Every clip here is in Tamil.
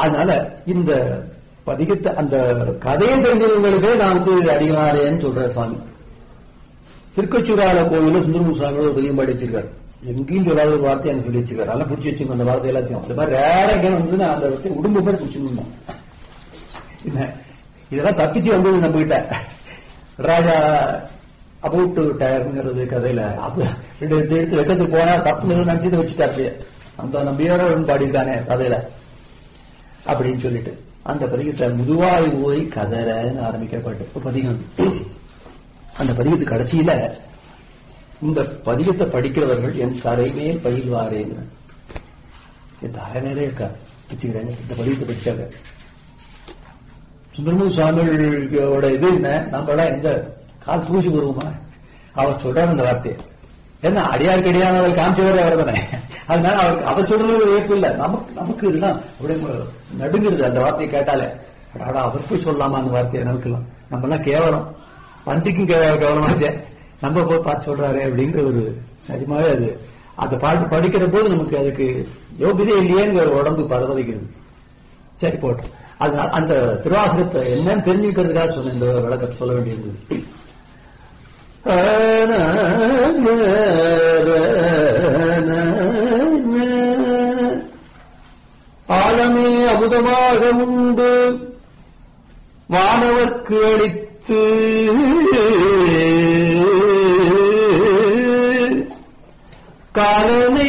அதனால இந்த பதிகத்தை அந்த கதையை தெரிஞ்சவங்களுக்கே நான் வந்து அடிவாரேன்னு சொல்றேன் சுவாமி திருக்கச்சூரால கோவில சுந்தரமு சுவாமி ஒரு பதிகம் பாடி வச்சிருக்காரு எங்கேயும் சொல்லாத ஒரு வார்த்தை எனக்கு சொல்லி வச்சிருக்காரு நல்லா பிடிச்சி வச்சுங்க அந்த வார்த்தை எல்லாத்தையும் அந்த மாதிரி ரேரங்க வந்து நான் அந்த வார்த்தை உடம்பு மாதிரி பிடிச்சிருந்தோம் என்ன இதெல்லாம் தப்பிச்சு வந்தது நம்ம கிட்ட ராஜா அபவுட் டயர்ங்கிறது கதையில அப்ப ரெண்டு எடுத்து எடுத்து வெட்டத்துக்கு போனா தப்பு நினைச்சு வச்சுட்டாரு அந்த நம்பியார பாடியிருக்கானே கதையில அப்படின்னு சொல்லிட்டு அந்த பதிகத்தை முதுவாய் ஓய் கதறன்னு ஆரம்பிக்கப்பட்டு பதிகம் அந்த பதிகத்து கடைசியில இந்த பதிகத்தை படிக்கிறவர்கள் என் தரைமேல் பயில்வாரேன்னு என் தலை மேலே இருக்கா வச்சுக்கிறேன் இந்த பதிகத்தை படிச்சாங்க சுந்தரமூர் சுவாமிகளோட இது என்ன நம்மளாம் எந்த கால் தூசி வருவோமா அவர் சொல்றாரு அந்த வார்த்தையை ஏன்னா அடியாருக்கு அடியானவர் காமிச்சவரே அவர் தானே அதனால அவருக்கு அவர் சொல்றது ஏற்பு இல்லை நமக்கு நமக்கு இதெல்லாம் அப்படியே நடுங்குறது அந்த வார்த்தையை கேட்டாலே அடாடா அவர் போய் சொல்லலாமா அந்த வார்த்தையை நமக்குலாம் நம்ம எல்லாம் கேவலம் பந்திக்கும் கவனமாச்சே நம்ம போய் பார்த்து சொல்றாரு அப்படிங்கிற ஒரு நிஜமாவே அது அந்த பாட்டு படிக்கிற போது நமக்கு அதுக்கு யோகியதே இல்லையேங்கிற ஒரு உடம்பு பரவதைக்கிறது சரி போட்டோம் அதனால அந்த திருவாசகத்தை என்னன்னு தெரிஞ்சுக்கிறதுக்காக சொன்ன இந்த விளக்கத்தை சொல்ல வேண்டியது ஆழமே அமுதமாக உண்டு வானவர்க்கு அளித்து காலனை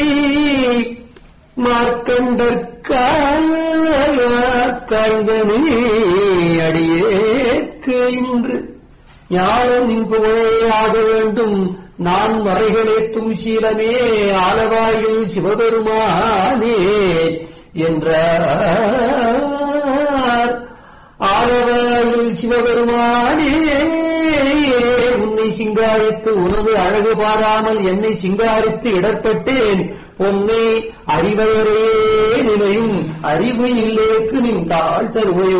மார்க்கண்டற்காங்கனே அடியேற்கு இன்று ஞானம் நின் புகழே ஆக வேண்டும் நான் வரைகளேத்தும் சீலமே ஆலவாயில் சிவபெருமானே என்றார் ஆலவாயில் சிவபெருமானே உன்னை சிங்காரித்து உனது அழகு பாராமல் என்னை சிங்காரித்து இடர்பட்டேன் பொன்னை அறிவையரே நினையும் அறிவு இல்லேக்கு நின் தாழ் தருவை